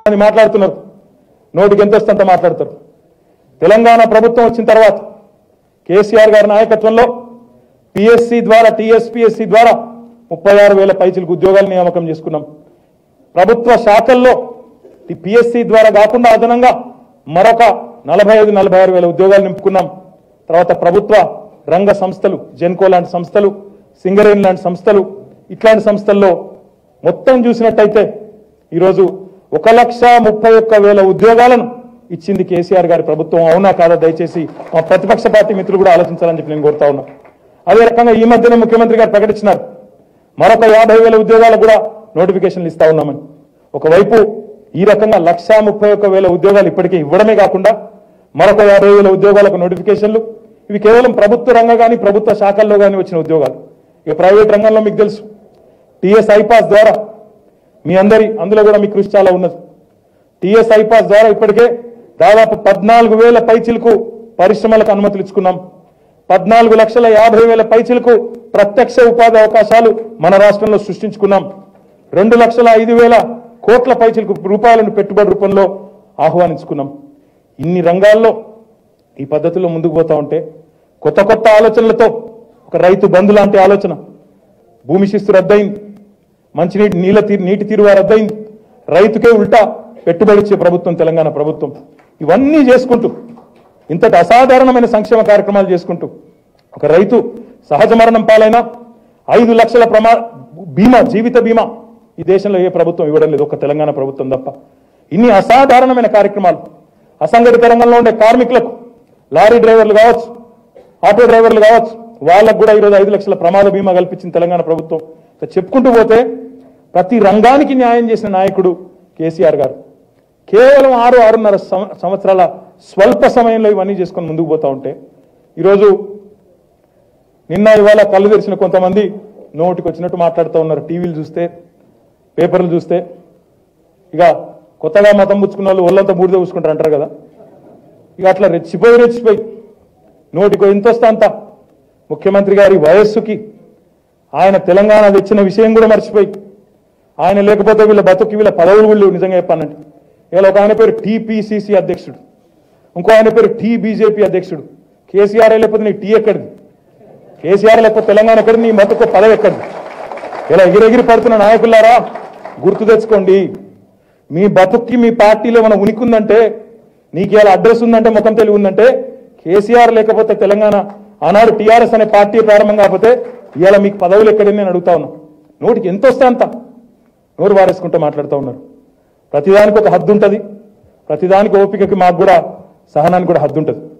అని మాట్లాడుతున్నారు నోటికి ఎంత వస్తే అంత మాట్లాడతారు తెలంగాణ ప్రభుత్వం వచ్చిన తర్వాత కేసీఆర్ గారి నాయకత్వంలో పిఎస్సి ద్వారా టీఎస్పీఎస్సి ద్వారా ముప్పై ఆరు వేల పైచిలకు ఉద్యోగాలు నియామకం చేసుకున్నాం ప్రభుత్వ శాఖల్లో ఈ పిఎస్సి ద్వారా కాకుండా అదనంగా మరొక నలభై ఐదు నలభై ఆరు వేల ఉద్యోగాలు నింపుకున్నాం తర్వాత ప్రభుత్వ రంగ సంస్థలు జెన్కో లాంటి సంస్థలు సింగరేణి లాంటి సంస్థలు ఇట్లాంటి సంస్థల్లో మొత్తం చూసినట్టయితే ఈరోజు ఒక లక్ష ముప్పై ఒక్క వేల ఉద్యోగాలను ఇచ్చింది కేసీఆర్ గారి ప్రభుత్వం అవునా కాదా దయచేసి మా ప్రతిపక్ష పార్టీ మిత్రులు కూడా ఆలోచించాలని చెప్పి నేను కోరుతా ఉన్నా అదే రకంగా ఈ మధ్యనే ముఖ్యమంత్రి గారు ప్రకటించినారు మరొక యాభై వేల ఉద్యోగాలకు కూడా నోటిఫికేషన్లు ఇస్తా ఉన్నామని ఒకవైపు ఈ రకంగా లక్షా ముప్పై ఒక్క వేల ఉద్యోగాలు ఇప్పటికే ఇవ్వడమే కాకుండా మరొక యాభై వేల ఉద్యోగాలకు నోటిఫికేషన్లు ఇవి కేవలం ప్రభుత్వ రంగం కానీ ప్రభుత్వ శాఖల్లో కానీ వచ్చిన ఉద్యోగాలు ఇక ప్రైవేట్ రంగంలో మీకు తెలుసు టీఎస్ ఐపాస్ ద్వారా మీ అందరి అందులో కూడా మీ కృషి చాలా ఉన్నది టీఎస్ ఐపాస్ ద్వారా ఇప్పటికే దాదాపు పద్నాలుగు వేల పైచిలకు పరిశ్రమలకు అనుమతులు ఇచ్చుకున్నాం పద్నాలుగు లక్షల యాభై వేల పైచిలకు ప్రత్యక్ష ఉపాధి అవకాశాలు మన రాష్ట్రంలో సృష్టించుకున్నాం రెండు లక్షల ఐదు వేల కోట్ల పైచిలకు రూపాయలను పెట్టుబడి రూపంలో ఆహ్వానించుకున్నాం ఇన్ని రంగాల్లో ఈ పద్ధతిలో ముందుకు పోతా ఉంటే కొత్త కొత్త ఆలోచనలతో ఒక రైతు బంధు లాంటి ఆలోచన భూమి శిస్తు రద్దయింది మంచినీటి నీళ్ళ తీరు నీటి తీరువా రద్దయింది రైతుకే ఉల్టా పెట్టుబడి ఇచ్చే ప్రభుత్వం తెలంగాణ ప్రభుత్వం ఇవన్నీ చేసుకుంటూ ఇంతటి అసాధారణమైన సంక్షేమ కార్యక్రమాలు చేసుకుంటూ ఒక రైతు సహజ మరణం పాలైనా ఐదు లక్షల ప్రమా బీమా జీవిత బీమా ఈ దేశంలో ఏ ప్రభుత్వం ఇవ్వడం లేదు ఒక తెలంగాణ ప్రభుత్వం తప్ప ఇన్ని అసాధారణమైన కార్యక్రమాలు అసంఘటిత రంగంలో ఉండే కార్మికులకు లారీ డ్రైవర్లు కావచ్చు ఆటో డ్రైవర్లు కావచ్చు వాళ్ళకు కూడా ఈరోజు ఐదు లక్షల ప్రమాద బీమా కల్పించింది తెలంగాణ ప్రభుత్వం ఇక చెప్పుకుంటూ పోతే ప్రతి రంగానికి న్యాయం చేసిన నాయకుడు కేసీఆర్ గారు కేవలం ఆరు ఆరున్నర సం- సంవత్సరాల స్వల్ప సమయంలో ఇవన్నీ చేసుకొని ముందుకు పోతా ఉంటే ఈరోజు నిన్న ఇవాళ కళ్ళు తెరిచిన కొంతమంది నోటికి వచ్చినట్టు మాట్లాడుతూ ఉన్నారు టీవీలు చూస్తే పేపర్లు చూస్తే ఇక కొత్తగా మతం పుచ్చుకున్న వాళ్ళు ఒళ్ళంతా బూడిద పూసుకుంటారు అంటారు కదా ఇక అట్లా రెచ్చిపోయి రెచ్చిపోయి నోటికి ఎంత వస్తే అంత ముఖ్యమంత్రి గారి వయస్సుకి ఆయన తెలంగాణ తెచ్చిన విషయం కూడా మర్చిపోయి ఆయన లేకపోతే వీళ్ళ బతుకి వీళ్ళ పదవులు వీళ్ళు నిజంగా చెప్పానంటే ఇలా ఒక ఆయన పేరు టీపీసీసీ అధ్యక్షుడు ఇంకో ఆయన పేరు టీ బీజేపీ అధ్యక్షుడు కేసీఆర్ లేకపోతే నీ టీ ఎక్కడిది కేసీఆర్ లేకపోతే తెలంగాణ ఎక్కడిది నీ మతుకు పదవి ఎక్కడిది ఇలా ఎగిరెగిరి పడుతున్న నాయకులారా గుర్తు తెచ్చుకోండి మీ బతుక్కి మీ పార్టీలో ఏమైనా ఉనికి ఉందంటే నీకు ఇలా అడ్రస్ ఉందంటే ముఖం తెలివి ఉందంటే కేసీఆర్ లేకపోతే తెలంగాణ ఆనాడు టీఆర్ఎస్ అనే పార్టీ ప్రారంభం కాకపోతే ఇవాళ మీకు పదవులు ఎక్కడని నేను అడుగుతా ఉన్నా నోటికి ఎంత వస్తే అంత నోరు వారేసుకుంటూ మాట్లాడుతూ ఉన్నారు ప్రతిదానికి ఒక హద్దు ఉంటుంది ప్రతిదానికి ఓపికకి మాకు కూడా సహనానికి కూడా హద్దు ఉంటుంది